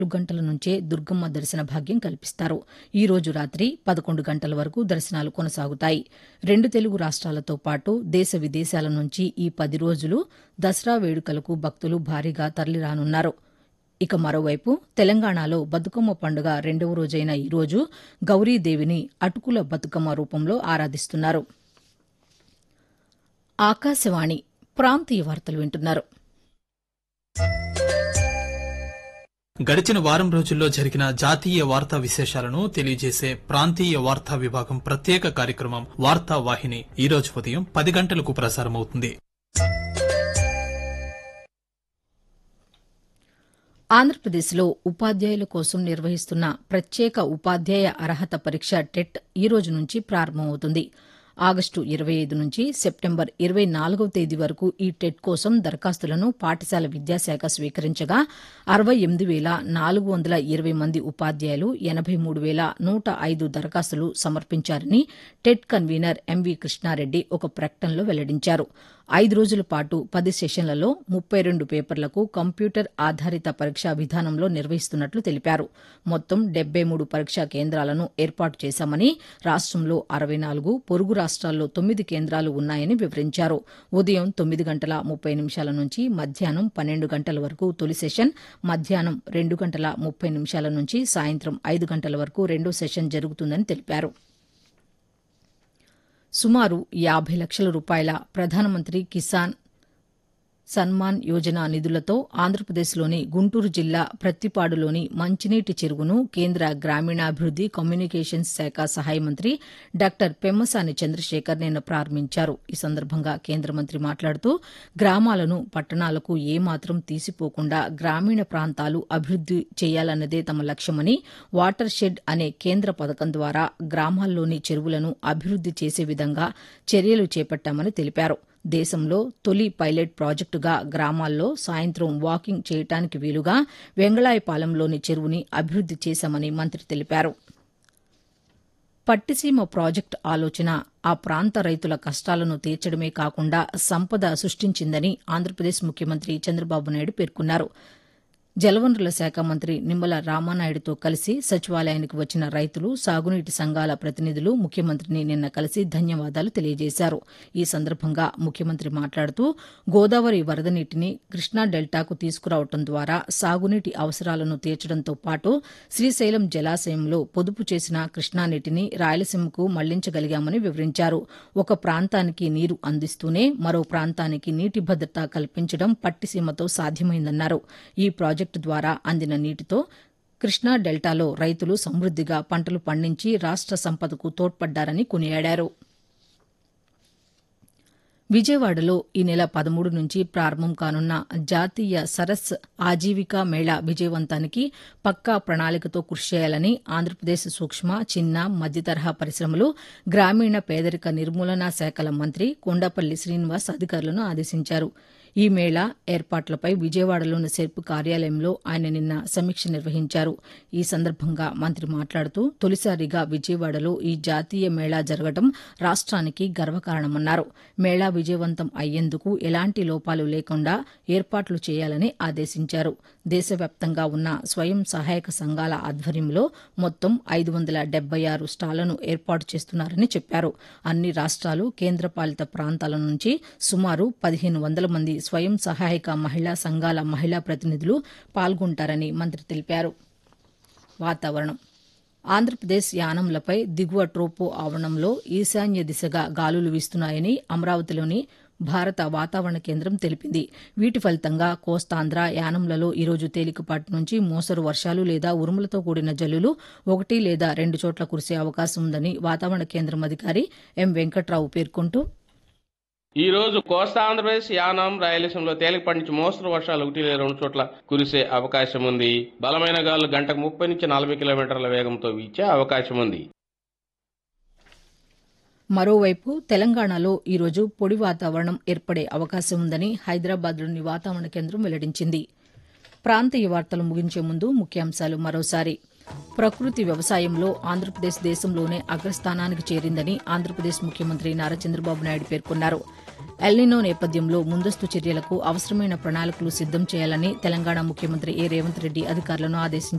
నాలుగు గంటల నుంచే దుర్గమ్మ దర్శన భాగ్యం కల్పిస్తారు ఈ రోజు రాత్రి పదకొండు గంటల వరకు దర్శనాలు కొనసాగుతాయి రెండు తెలుగు రాష్ట్రాలతో పాటు దేశ విదేశాల నుంచి ఈ పది రోజులు దసరా వేడుకలకు భక్తులు భారీగా తరలిరానున్నారు ఇక మరోవైపు తెలంగాణలో బతుకమ్మ పండుగ రెండవ రోజైన ఈ రోజు గౌరీదేవిని అటుకుల బతుకమ్మ రూపంలో ఆరాధిస్తున్నారు ఆకాశవాణి ప్రాంతీయ వార్తలు వింటున్నారు గడిచిన వారం రోజుల్లో జరిగిన జాతీయ వార్తా విశేషాలను తెలియజేసే ప్రాంతీయ వార్తా విభాగం ప్రత్యేక కార్యక్రమం వార్తా వాహిని ఈ రోజు ఉదయం పది గంటలకు ప్రసారమవుతుంది ఆంధ్రప్రదేశ్లో ఉపాధ్యాయుల కోసం నిర్వహిస్తున్న ప్రత్యేక ఉపాధ్యాయ అర్హత పరీక్ష టెట్ ఈ రోజు నుంచి ప్రారంభమవుతుంది ఆగస్టు ఇరవై ఐదు నుంచి సెప్టెంబర్ ఇరవై నాలుగవ తేదీ వరకు ఈ టెట్ కోసం దరఖాస్తులను పాఠశాల విద్యాశాఖ స్వీకరించగా అరవై ఎనిమిది వేల నాలుగు వందల ఇరవై మంది ఉపాధ్యాయులు ఎనబై మూడు వేల నూట ఐదు దరఖాస్తులు సమర్పించారని టెట్ కన్వీనర్ ఎంవి కృష్ణారెడ్డి ఒక ప్రకటనలో వెల్లడించారు ఐదు రోజుల పాటు పది సెషన్లలో ముప్పై రెండు పేపర్లకు కంప్యూటర్ ఆధారిత పరీక్షా విధానంలో నిర్వహిస్తున్నట్లు తెలిపారు మొత్తం డెబ్బై మూడు పరీక్షా కేంద్రాలను ఏర్పాటు చేశామని రాష్టంలో అరవై నాలుగు పొరుగు రాష్ట్రాల్లో తొమ్మిది కేంద్రాలు ఉన్నాయని వివరించారు ఉదయం తొమ్మిది గంటల ముప్పై నిమిషాల నుంచి మధ్యాహ్నం పన్నెండు గంటల వరకు తొలి సెషన్ మధ్యాహ్నం రెండు గంటల ముప్పై నిమిషాల నుంచి సాయంత్రం ఐదు గంటల వరకు రెండో సెషన్ జరుగుతుందని తెలిపారు సుమారు యాభై లక్షల రూపాయల ప్రధానమంత్రి కిసాన్ సన్మాన్ యోజన నిధులతో ఆంధ్రప్రదేశ్లోని గుంటూరు జిల్లా ప్రత్తిపాడులోని మంచినీటి చెరువును కేంద్ర గ్రామీణాభివృద్ది కమ్యూనికేషన్స్ శాఖ సహాయ మంత్రి డాక్టర్ పెమ్మసాని చంద్రశేఖర్ నిన్న ప్రారంభించారు ఈ సందర్భంగా కేంద్ర మంత్రి మాట్లాడుతూ గ్రామాలను పట్టణాలకు ఏమాత్రం తీసిపోకుండా గ్రామీణ ప్రాంతాలు అభివృద్ది చేయాలన్నదే తమ లక్ష్యమని వాటర్ షెడ్ అనే కేంద్ర పథకం ద్వారా గ్రామాల్లోని చెరువులను అభివృద్ది చేసే విధంగా చర్యలు చేపట్టామని తెలిపారు దేశంలో తొలి పైలట్ ప్రాజెక్టుగా గ్రామాల్లో సాయంత్రం వాకింగ్ చేయటానికి వీలుగా వెంగళాయపాలెంలోని చెరువుని అభివృద్ది చేశామని మంత్రి తెలిపారు పట్టిసీమ ప్రాజెక్టు ఆలోచన ఆ ప్రాంత రైతుల కష్టాలను తీర్చడమే కాకుండా సంపద సృష్టించిందని ఆంధ్రప్రదేశ్ ముఖ్యమంత్రి చంద్రబాబు నాయుడు పేర్కొన్నారు జలవనరుల శాఖ మంత్రి నిమ్మల రామానాయుడుతో కలిసి సచివాలయానికి వచ్చిన రైతులు సాగునీటి సంఘాల ప్రతినిధులు ముఖ్యమంత్రిని నిన్న కలిసి ధన్యవాదాలు తెలియజేశారు ఈ సందర్భంగా ముఖ్యమంత్రి మాట్లాడుతూ గోదావరి వరద నీటిని కృష్ణా డెల్టాకు తీసుకురావడం ద్వారా సాగునీటి అవసరాలను తీర్చడంతో పాటు శ్రీశైలం జలాశయంలో పొదుపు చేసిన కృష్ణా నీటిని రాయలసీమకు మళ్లించగలిగామని వివరించారు ఒక ప్రాంతానికి నీరు అందిస్తూనే మరో ప్రాంతానికి నీటి భద్రత కల్పించడం పట్టిసీమతో సాధ్యమైందన్నారు ఈ ప్రాజెక్టు ద్వారా అందిన నీటితో కృష్ణా డెల్టాలో రైతులు సమృద్దిగా పంటలు పండించి రాష్ట సంపదకు తోడ్పడ్డారని కొనియాడారు విజయవాడలో ఈ నెల పదమూడు నుంచి ప్రారంభం కానున్న జాతీయ సరస్ ఆజీవికా మేళా విజయవంతానికి పక్కా ప్రణాళికతో కృషి చేయాలని ఆంధ్రప్రదేశ్ సూక్ష్మ చిన్న మధ్యతరహా పరిశ్రమలు గ్రామీణ పేదరిక నిర్మూలనా శాఖల మంత్రి కొండపల్లి శ్రీనివాస్ అధికారులను ఆదేశించారు ఈ మేళా ఏర్పాట్లపై విజయవాడలోని సెర్పు కార్యాలయంలో ఆయన నిన్న సమీక్ష నిర్వహించారు ఈ సందర్భంగా మంత్రి మాట్లాడుతూ తొలిసారిగా విజయవాడలో ఈ జాతీయ మేళా జరగడం రాష్ట్రానికి గర్వకారణమన్నారు మేళా విజయవంతం అయ్యేందుకు ఎలాంటి లోపాలు లేకుండా ఏర్పాట్లు చేయాలని ఆదేశించారు దేశవ్యాప్తంగా ఉన్న స్వయం సహాయక సంఘాల ఆధ్వర్యంలో మొత్తం ఐదు వందల డెబ్బై ఆరు స్టాళ్లను ఏర్పాటు చేస్తున్నారని చెప్పారు అన్ని రాష్ట్రాలు కేంద్రపాలిత ప్రాంతాల నుంచి సుమారు పదిహేను వందల మంది స్వయం సహాయక మహిళా సంఘాల మహిళా ప్రతినిధులు పాల్గొంటారని మంత్రి తెలిపారు వాతావరణం ఆంధ్రప్రదేశ్ యానంలపై దిగువ ట్రోపో ఆవరణంలో ఈశాన్య దిశగా గాలులు వీస్తున్నాయని అమరావతిలోని భారత వాతావరణ కేంద్రం తెలిపింది వీటి ఫలితంగా కోస్తాంధ్ర యానంలలో ఈరోజు తేలికపాటి నుంచి మోసరు వర్షాలు లేదా ఉరుములతో కూడిన జల్లులు ఒకటి లేదా రెండు చోట్ల కురిసే అవకాశం ఉందని వాతావరణ కేంద్రం అధికారి ఎం వెంకట్రావు పేర్కొంటూ ఈ రోజు కోస్తా ఆంధ్రప్రదేశ్ యానాం రాయలసీమలో తేలికపాటి నుంచి మోస్తరు వర్షాలు ఒకటి లేదా రెండు చోట్ల కురిసే అవకాశం ఉంది బలమైన గాలులు గంటకు ముప్పై నుంచి నలభై కిలోమీటర్ల వేగంతో వీచే అవకాశం ఉంది మరోవైపు తెలంగాణలో ఈరోజు పొడి వాతావరణం ఏర్పడే అవకాశం ఉందని హైదరాబాద్లోని వాతావరణ కేంద్రం వెల్లడించింది ప్రాంతీయ వార్తలు ముగించే ముందు ముఖ్యాంశాలు మరోసారి ప్రకృతి వ్యవసాయంలో ఆంధ్రప్రదేశ్ దేశంలోనే అగ్రస్థానానికి చేరిందని ఆంధ్రప్రదేశ్ ముఖ్యమంత్రి నారా చంద్రబాబు నాయుడు పేర్కొన్నారు ఎల్నినో నేపథ్యంలో ముందస్తు చర్యలకు అవసరమైన ప్రణాళికలు సిద్దం చేయాలని తెలంగాణ ముఖ్యమంత్రి ఏ రేవంత్ రెడ్డి అధికారులను ఆదేశించారు